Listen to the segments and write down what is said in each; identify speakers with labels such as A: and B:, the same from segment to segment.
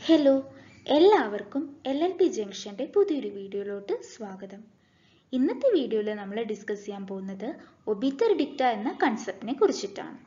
A: hello എല്ലാവർക്കും L L P ജംഗ്ഷൻ്റെ പുതിയൊരു വീഡിയോയിലോട്ട് സ്വാഗതം ഇന്നത്തെ വീഡിയോയിൽ നമ്മൾ ഡിസ്കസ് ചെയ്യാൻ പോകുന്നത് ഒബീറ്റർ ഡിക്റ്റ എന്ന കൺസെപ്റ്റിനെ കുറിച്ചിട്ടാണ്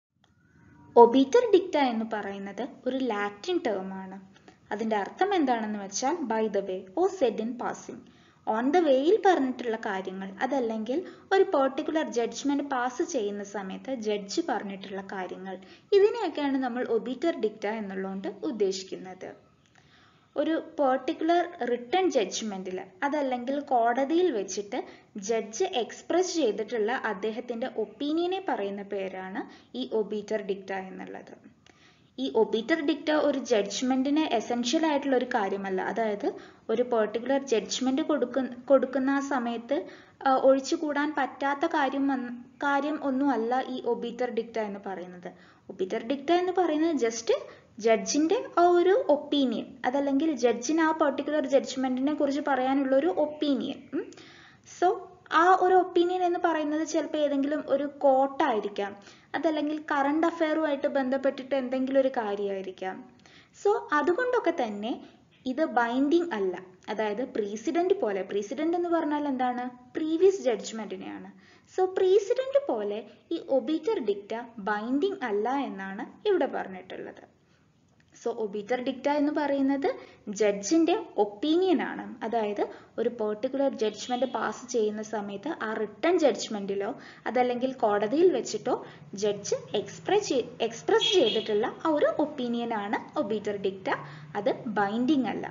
A: ഒബീറ്റർ ഡിക്റ്റ എന്ന് പറയുന്നത് ഒരു ലാറ്റിൻ ടേമാണ് അതിൻ്റെ അർത്ഥം എന്താണെന്ന് വെച്ചാൽ by the way or said in passing on the വേയിൽ പറഞ്ഞിട്ടുള്ള കാര്യങ്ങൾ അതല്ലെങ്കിൽ ഒരു പെർട്ടിക്കുലർ ജഡ്ജ്മെന്റ് പാസ് ചെയ്യുന്ന സമയത്ത് ജഡ്ജ് പറഞ്ഞിട്ടുള്ള കാര്യങ്ങൾ ഇതിനെയൊക്കെയാണ് നമ്മൾ ഒബീറ്റർ ഡിക്റ്റ എന്നുള്ളതുകൊണ്ട് ഉദ്ദേശിക്കുന്നത് ഒരു പെർട്ടിക്കുലർ റിട്ടേൺ ജഡ്ജ്മെന്റിൽ അതല്ലെങ്കിൽ കോടതിയിൽ വെച്ചിട്ട് ജഡ്ജ് എക്സ്പ്രസ് ചെയ്തിട്ടുള്ള അദ്ദേഹത്തിന്റെ ഒപ്പീനിയനെ പറയുന്ന പേരാണ് ഈ ഒബീറ്റർ ഡിക്റ്റ എന്നുള്ളത് ഈ ഒബീറ്റർ ഡിക്റ്റ ഒരു ജഡ്ജ്മെന്റിന് എസെൻഷ്യൽ ആയിട്ടുള്ള ഒരു കാര്യമല്ല അതായത് ഒരു പെർട്ടിക്കുലർ ജഡ്ജ്മെന്റ് കൊടുക്കുന്ന കൊടുക്കുന്ന ആ സമയത്ത് ഒഴിച്ചുകൂടാൻ പറ്റാത്ത കാര്യം കാര്യം ഒന്നുമല്ല ഈ ഒബീറ്റർ ഡിക്റ്റ എന്ന് പറയുന്നത് ഒബീറ്റർ ഡിക്റ്റ എന്ന് പറയുന്നത് ജസ്റ്റ് ജഡ്ജിന്റെ ആ ഒരു ഒപ്പീനിയൻ അതല്ലെങ്കിൽ ജഡ്ജിന് ആ പെർട്ടിക്കുലർ ജഡ്ജ്മെന്റിനെ കുറിച്ച് പറയാനുള്ള ഒരു ഒപ്പീനിയൻ സോ ആ ഒരു ഒപ്പീനിയൻ എന്ന് പറയുന്നത് ചിലപ്പോൾ ഏതെങ്കിലും ഒരു കോട്ടായിരിക്കാം അതല്ലെങ്കിൽ കറണ്ട് അഫെയറുമായിട്ട് ബന്ധപ്പെട്ടിട്ട് എന്തെങ്കിലും ഒരു കാര്യമായിരിക്കാം സോ അതുകൊണ്ടൊക്കെ തന്നെ ഇത് ബൈൻഡിങ് അല്ല അതായത് പ്രീസിഡന്റ് പോലെ പ്രീസിഡന്റ് എന്ന് പറഞ്ഞാൽ എന്താണ് പ്രീവിയസ് ജഡ്ജ്മെന്റിനെയാണ് സോ പ്രീസിഡന്റ് പോലെ ഈ ഒബീറ്റർ ഡിക്റ്റ ബൈൻഡിങ് അല്ല എന്നാണ് ഇവിടെ പറഞ്ഞിട്ടുള്ളത് സോ ഒബീറ്റർ ഡിക്റ്റ എന്ന് പറയുന്നത് ജഡ്ജിന്റെ ഒപ്പീനിയൻ ആണ് അതായത് ഒരു പെർട്ടിക്കുലർ ജഡ്ജ്മെന്റ് പാസ് ചെയ്യുന്ന സമയത്ത് ആ റിട്ടേൺ ജഡ്ജ്മെന്റിലോ അതല്ലെങ്കിൽ കോടതിയിൽ വെച്ചിട്ടോ ജഡ്ജ് എക്സ്പ്രസ് എക്സ്പ്രസ് ചെയ്തിട്ടുള്ള ആ ഒരു ഒപ്പീനിയൻ ആണ് ഒബീറ്റർ ഡിക്റ്റ അത് ബൈൻഡിങ് അല്ല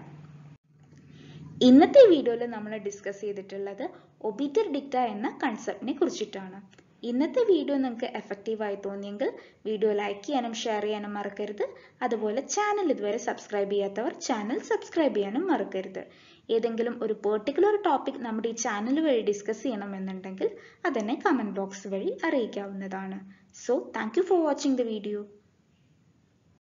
A: ഇന്നത്തെ വീഡിയോയിൽ നമ്മൾ ഡിസ്കസ് ചെയ്തിട്ടുള്ളത് ഒബീറ്റർ ഡിക്റ്റ എന്ന കൺസെപ്റ്റിനെ കുറിച്ചിട്ടാണ് ഇന്നത്തെ വീഡിയോ നിങ്ങൾക്ക് എഫക്റ്റീവായി തോന്നിയെങ്കിൽ വീഡിയോ ലൈക്ക് ചെയ്യാനും ഷെയർ ചെയ്യാനും മറക്കരുത് അതുപോലെ ചാനൽ ഇതുവരെ സബ്സ്ക്രൈബ് ചെയ്യാത്തവർ ചാനൽ സബ്സ്ക്രൈബ് ചെയ്യാനും മറക്കരുത് ഏതെങ്കിലും ഒരു പെർട്ടിക്കുലർ ടോപ്പിക് നമ്മുടെ ഈ ചാനൽ വഴി ഡിസ്കസ് ചെയ്യണമെന്നുണ്ടെങ്കിൽ അതെന്നെ കമൻറ്റ് ബോക്സ് വഴി അറിയിക്കാവുന്നതാണ് so thank for watching the video